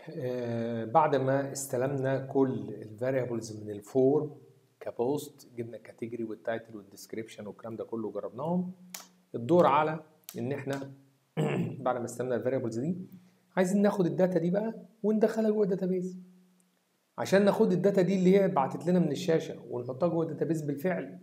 آه، بعد ما استلمنا كل الفاريبلز من الفورم كبوست جبنا الكاتيجوري والتايتل والديسكريبشن والكلام ده كله جربناهم الدور على ان احنا بعد ما استلمنا الفاريبلز دي عايزين ناخد الداتا دي بقى وندخلها جوه الداتابيز عشان ناخد الداتا دي اللي هي بعتت لنا من الشاشه ونحطها جوه الداتابيز بالفعل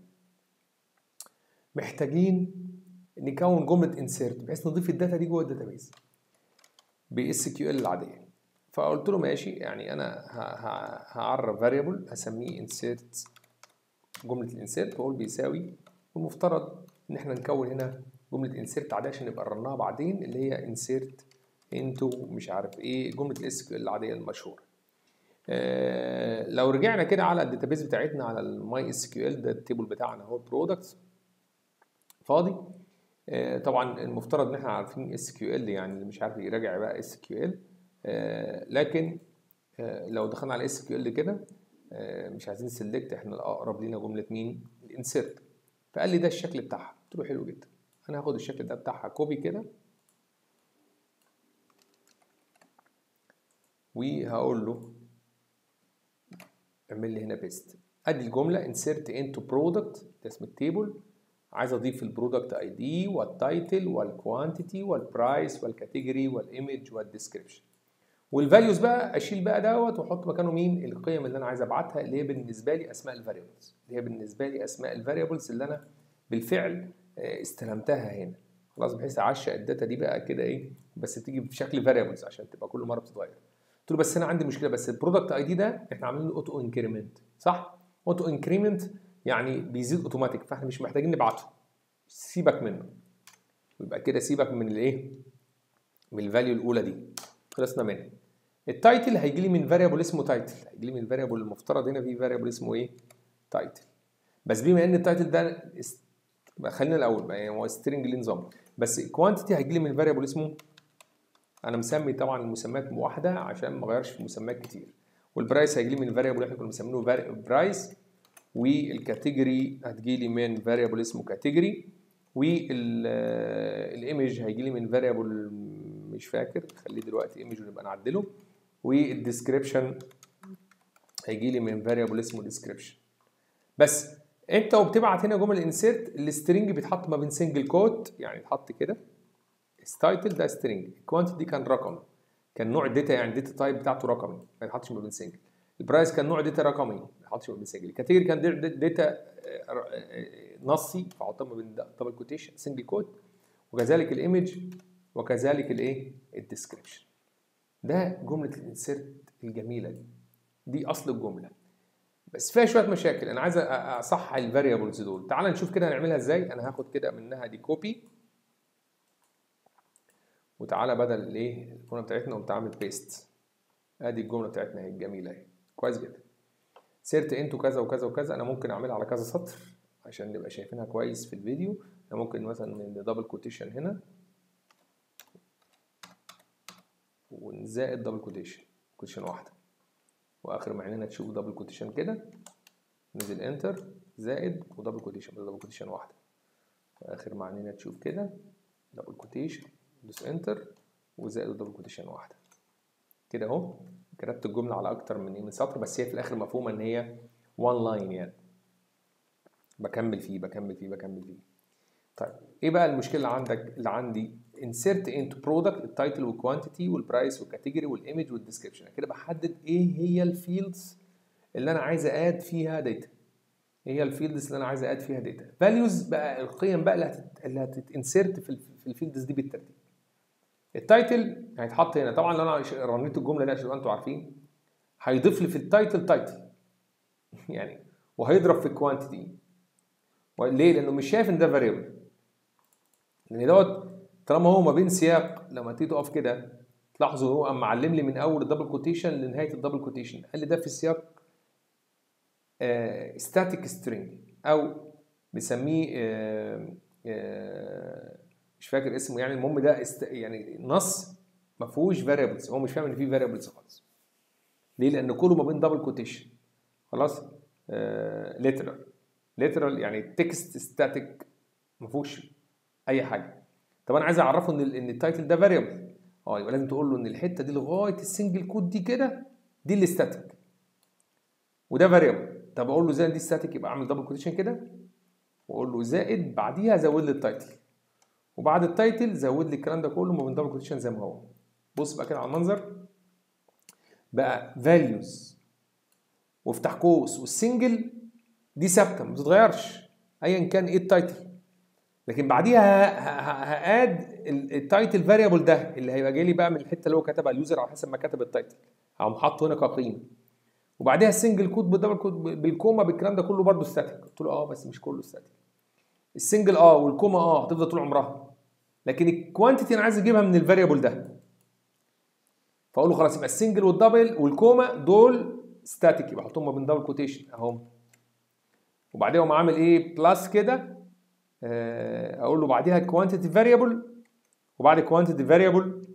محتاجين نكون جمله انسيرت بحيث نضيف الداتا دي جوه الداتابيز باس كيو ال العاديه فقلت له ماشي يعني انا ه- ه- هعرف فاريبل هسميه انسيرت جمله الانسيرت واقول بيساوي والمفترض ان احنا نكون هنا جمله انسيرت عاديه عشان نبقى نرنها بعدين اللي هي انسيرت انتو مش عارف ايه جمله الاس كيو ال العاديه المشهوره آه، لو رجعنا كده على الداتابيز بتاعتنا على الماي اس كيو ال ده التيبل بتاعنا هو برودكتس فاضي آه، طبعا المفترض ان احنا عارفين اس كيو ال يعني اللي مش عارف يراجع بقى اس كيو ال لكن آه، لو دخلنا على اس كيو ال كده آه، مش عايزين سيلكت احنا الاقرب لينا جمله مين الانسيرت فقال لي ده الشكل بتاعها قلت له حلو جدا انا هاخد الشكل ده بتاعها كوبي كده وهقول له اعمل لي هنا بيست ادي الجمله انسيرت انتو برودكت ده اسم التيبل عايز اضيف البرودكت اي دي والتايتل والكوانتيتي والبرايس والكاتيجوري والايمج والديسكريبشن والفاليوز بقى اشيل بقى دوت واحط مكانه مين القيم اللي انا عايز ابعتها اللي هي بالنسبه لي اسماء الفاريبلز اللي هي بالنسبه لي اسماء الفاريبلز اللي انا بالفعل آه، استلمتها هنا خلاص بحيث اعشق الداتا دي بقى كده ايه بس تيجي بشكل فاريبلز عشان تبقى كل مره بتتغير قلت له بس انا عندي مشكله بس البرودكت اي دي ده احنا عاملين له اوتو انكريمنت صح اوتو انكريمنت يعني بيزيد اوتوماتيك فاحنا مش محتاجين نبعته سيبك منه يبقى كده سيبك من الايه من الفاليو الاولى دي خلصنا منها التايتل هيجي لي من فاريبل اسمه تايتل هيجي لي من فاريبل المفترض هنا في فاريبل اسمه ايه تايتل بس بما ان التايتل ده است... بقى خلينا الاول بقى يعني هو سترينج ليه نظام بس الكوانتيتي هيجي لي من فاريبل اسمه انا مسمي طبعا المسميات واحده عشان ما اغيرش في مسميات كتير والبرايس هيجي لي من فاريبل احنا كنا مسمينه برايس والكاتيجوري هتجي لي من فاريبل اسمه كاتيجوري والايمج هيجي لي من فاريبل مش فاكر خليه دلوقتي ايمج ونبقى نعدله والديسكريبشن هيجي لي من فاريبل اسمه ديسكريبشن بس انت وبتبعت هنا جمل انسيرت السترنج بيتحط ما بين سنجل كوت يعني يتحط كده التايتل ده سترنج الكوانتيتي دي كان رقم كان نوع الداتا يعني الداتا تايب بتاعته رقمي ما يتحطش ما بين سنجل البرايس كان نوع داتا رقمي ما يتحطش ما بين سنجل الكاتيجوري كان داتا- داتا آه، آه، نصي فاحطها ما بين دبل كوتيشن سنجل كوت وكذلك الايمج وكذلك الايه الديسكريبشن ده جمله الانسيرت الجميله دي دي اصل الجمله بس فيها شويه مشاكل انا عايز أ- اصحح الفاريبلز دول تعال نشوف كده هنعملها ازاي انا هاخد كده منها دي كوبي وتعالى بدل الايه الجمله بتاعتنا قمت عامل بيست ادي الجمله بتاعتنا اهي الجميله اهي كويس جدا سيرت انتو كذا وكذا وكذا انا ممكن اعملها على كذا سطر عشان نبقى شايفينها كويس في الفيديو انا ممكن مثلا من دبل كوتيشن هنا ونزائد دبل كوتيشن كوتيشن واحده واخر ما عيننا تشوف دبل كوتيشن كده نزل انتر زائد ودبل كوتيشن دبل كوتيشن واحده واخر ما عيننا تشوف كده دبل كوتيشن دوس انتر وزائد ودبل كوتيشن واحده كده اهو كتبت الجمله على اكتر من من سطر بس هي في الاخر مفهومه ان هي وان لاين يعني بكمل فيه بكمل فيه بكمل فيه طيب ايه بقى المشكله اللي عندك اللي عندي insert into product التايتل والكوانتيتي والبرايس والكاتيجوري والايمج والديسكريبشن كده بحدد ايه هي الفيلدز اللي انا عايز اد فيها داتا ايه هي الفيلدز اللي انا عايز اد فيها داتا فاليوز بقى القيم بقى اللي هتت... اللي هتتنسرت في ال- في الفيلدز دي بالترتيب التايتل هيتحط هنا طبعا لو انا ش- رنيت الجمله دي عشان تبقى انتوا عارفين هيضيف لي في التايتل تايتل يعني وهيضرب في الكوانتيتي ليه؟ لانه مش شايف ان ده فاريبل لان دوت طالما هو ما بين سياق لما تيجي تقف كده تلاحظوا هو قام معلم لي من اول الدبل كوتيشن لنهايه الدبل كوتيشن قال لي ده في السياق ستاتيك سترينج او بنسميه آه، آه، مش فاكر اسمه يعني المهم ده است... يعني نص ما فيهوش فاريبلز هو مش فاهم ان فيه فاريبلز خالص ليه؟ لان كله ما بين دبل كوتيشن خلاص ليترال ليترال يعني تكست ستاتيك ما فيهوش اي حاجه طب انا عايز اعرفه ان ال- ان التايتل ده فاريبل اه يبقى لازم تقول له ان الحته دي لغايه السنجل كود دي كده دي الاستاتيك وده فاريبل طب اقول له زي دي ستاتيك يبقى اعمل دبل كوتيشن كده واقول له زائد بعديها زود لي التايتل وبعد التايتل زود لي الكلام ده كله ما بين دبل كوتيشن زي ما هو بص بقى كده على المنظر بقى فاليوز وافتح قوس والسنجل دي ثابته ما بتتغيرش ايا كان ايه التايتل لكن بعديها هاد التايتل فاريبل ده اللي هيبقى جاي لي بقى من الحته اللي هو كتبها اليوزر على حسب ما كتب التايتل هقوم حاطه هنا كقيمه وبعديها السنجل كود بالدبل كود بالكوما بالكلام ده كله برده ستاتيك قلت له اه بس مش كله ستاتيك السنجل اه والكوما اه هتفضل طول عمرها لكن الكوانتيتي انا عايز اجيبها من الفاريبل ده فاقول له خلاص يبقى السنجل والدبل والكوما دول ستاتيك يبقى احطهم ما بين دبل كوتيشن اهو وبعدين اقوم عامل ايه بلس كده اقول له بعديها كوانتيتي فاريبل وبعد كوانتيتي فاريبل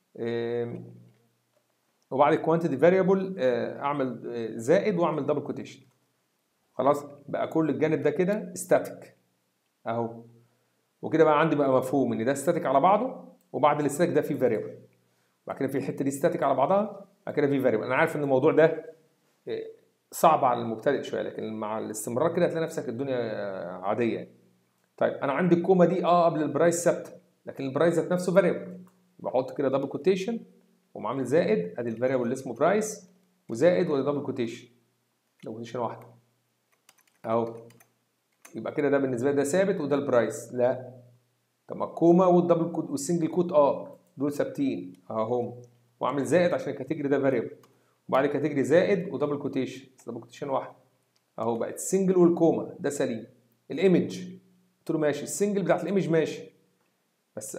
وبعد الكوانتيتي فاريبل اعمل زائد واعمل دبل كوتيشن خلاص بقى كل الجانب ده كده ستاتيك اهو وكده بقى عندي بقى مفهوم ان ده ستاتيك على بعضه وبعد الستاتيك ده فيه فاريبل بعد كده في الحته دي ستاتيك على بعضها بعد كده في فاريبل انا عارف ان الموضوع ده صعب على المبتدئ شويه لكن مع الاستمرار كده هتلاقي نفسك الدنيا عاديه طيب انا عندي الكوما دي اه قبل البرايس ثابته لكن البرايس ذات نفسه فاريبل بحط كده دبل كوتيشن واقوم عامل زائد ادي الفاريبل اللي اسمه برايس وزائد ولا دبل كوتيشن دبل كوتيشن واحده اهو يبقى كده ده بالنسبه لي ده ثابت وده البرايس لا طب ما الكوما والدبل كوت والسنجل كوت اه دول ثابتين اهو واعمل زائد عشان الكاتيجوري ده فاريبل وبعد الكاتيجوري زائد ودبل كوتيشن دبل كوتيشن واحده اهو بقت السنجل والكوما ده سليم الايمج قلت له ماشي السنجل بتاعت الايمج ماشي بس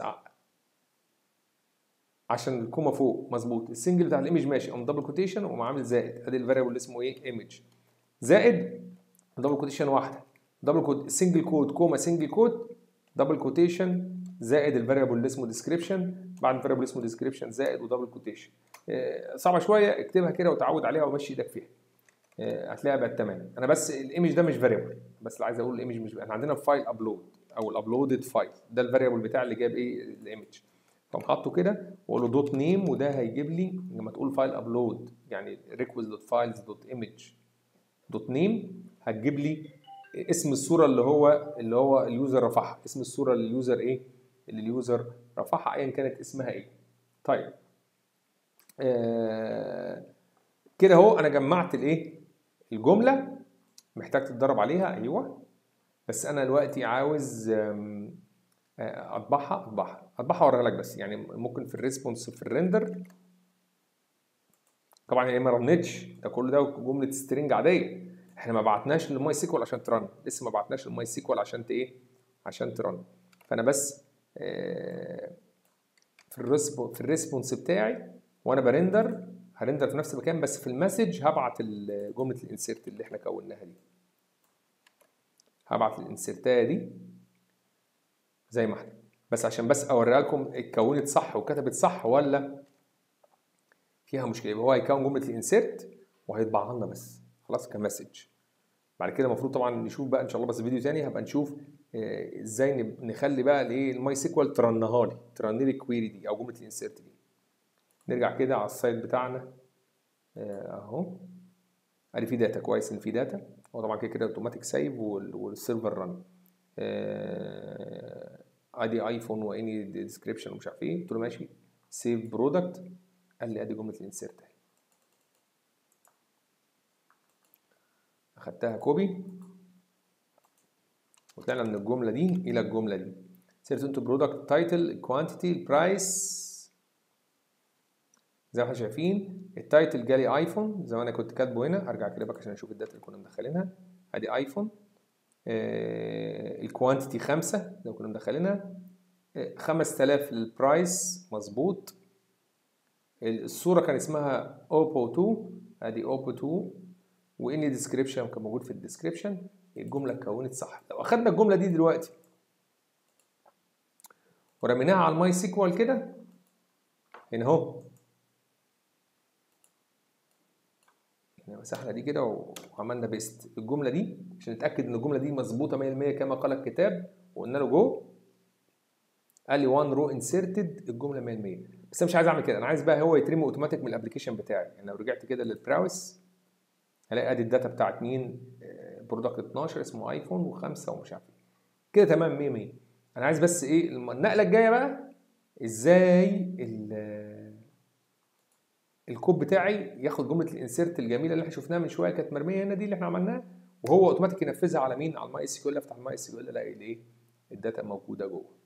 عشان الكوما فوق مظبوط السنجل بتاع الايمج ماشي اقوم دبل كوتيشن واقوم عامل زائد ادي الفاريبل اللي اسمه ايه ايمج زائد دبل كوتيشن واحده دبل كود سنجل كود كوما سنجل كود دبل كوتيشن زائد الفاريبل اللي اسمه ديسكريبشن بعد الفاريبل اللي اسمه ديسكريبشن زائد ودبل كوتيشن صعبه شويه اكتبها كده وتعود عليها ومشي ايدك فيها هتلاقيها بقت تمام انا بس الايمج ده مش فاريبل بس اللي عايز اقول الايمج مش احنا عندنا فايل ابلود او الابلودد فايل ده الفاريبل بتاع اللي جاب ايه الايمج فقوم حاطه كده واقول له دوت نيم وده هيجيب لي لما تقول فايل ابلود يعني ريكوست دوت فايلز دوت ايمج دوت نيم هتجيب لي اسم الصوره اللي هو اللي هو اليوزر رفعها اسم الصوره اللي اليوزر ايه اللي اليوزر رفعها ايا كانت اسمها ايه طيب آه كده اهو انا جمعت الايه الجمله محتاج تتدرب عليها ايوه بس انا دلوقتي عاوز اطبعها اطبعها اطبعها واوريها لك بس يعني ممكن في الريسبونس في الريندر طبعا هي ما رنتش ده كل ده جمله سترينج عاديه احنا ما بعتناش للماي سيكوال عشان ترن لسه ما بعتناش للماي سيكوال عشان ايه عشان ترن فانا بس في الريسبونس في الريسبونس بتاعي وانا برندر هرندر في نفس المكان بس في المسج هبعت جمله الانسيرت اللي احنا كوناها دي هبعت الانسيرتايه دي زي ما احنا بس عشان بس اوريها لكم اتكونت صح وكتبت صح ولا فيها مشكله يبقى هو هيكون جمله الانسيرت وهيطبعها لنا بس خلاص كمسج بعد كده المفروض طبعا نشوف بقى ان شاء الله بس فيديو تاني هبقى نشوف ازاي نخلي بقى الايه الماي سيكوال ترنها لي ترن لي الكويري دي او جمله الانسيرت دي نرجع كده على السايت بتاعنا اهو ادي في داتا كويس ان في داتا هو طبعا كده كده اوتوماتيك سيف والسيرفر رن ادي ايفون واني ديسكريبشن ومش عارف ايه قلت له ماشي سيف برودكت قال لي ادي جمله الانسيرت اهي اخدتها كوبي وطلعنا من الجمله دي الى الجمله دي سيرت انتو برودكت تايتل كوانتيتي البرايس زي ما احنا شايفين التايتل جالي ايفون زي ما انا كنت كاتبه هنا هرجع كده بقى عشان اشوف الداتا اللي كنا مدخلينها ادي ايفون آه الكوانتيتي خمسة لو كنا مدخلينها آه 5000 للبرايس مظبوط الصورة كان اسمها اوبو 2 ادي اوبو 2 واني ديسكريبشن كان موجود في الديسكريبشن الجملة اتكونت صح لو اخدنا الجملة دي دلوقتي ورميناها على الماي سيكوال كده هنا اهو مسحنا دي كده وعملنا بيست الجمله دي عشان نتاكد ان الجمله دي مظبوطه 100% كما قال الكتاب وقلنا له جو قال لي 1 رو انسرتد الجمله 100 بس انا مش عايز اعمل كده انا عايز بقى هو يترمي اوتوماتيك من الابلكيشن بتاعي يعني لو رجعت كده للبراوس هلاقي ادي الداتا بتاعت مين برودكت 12 اسمه ايفون و5 ومش عارف كده تمام 100 100 انا عايز بس ايه النقله الجايه بقى ازاي الكود بتاعي ياخد جمله الانسيرت الجميله اللي احنا شفناها من شويه كانت مرميه هنا دي اللي احنا عملناها وهو اوتوماتيك ينفذها على مين على الماي اس كيو افتح الماي اس كيو الاقي الايه الداتا موجوده جوه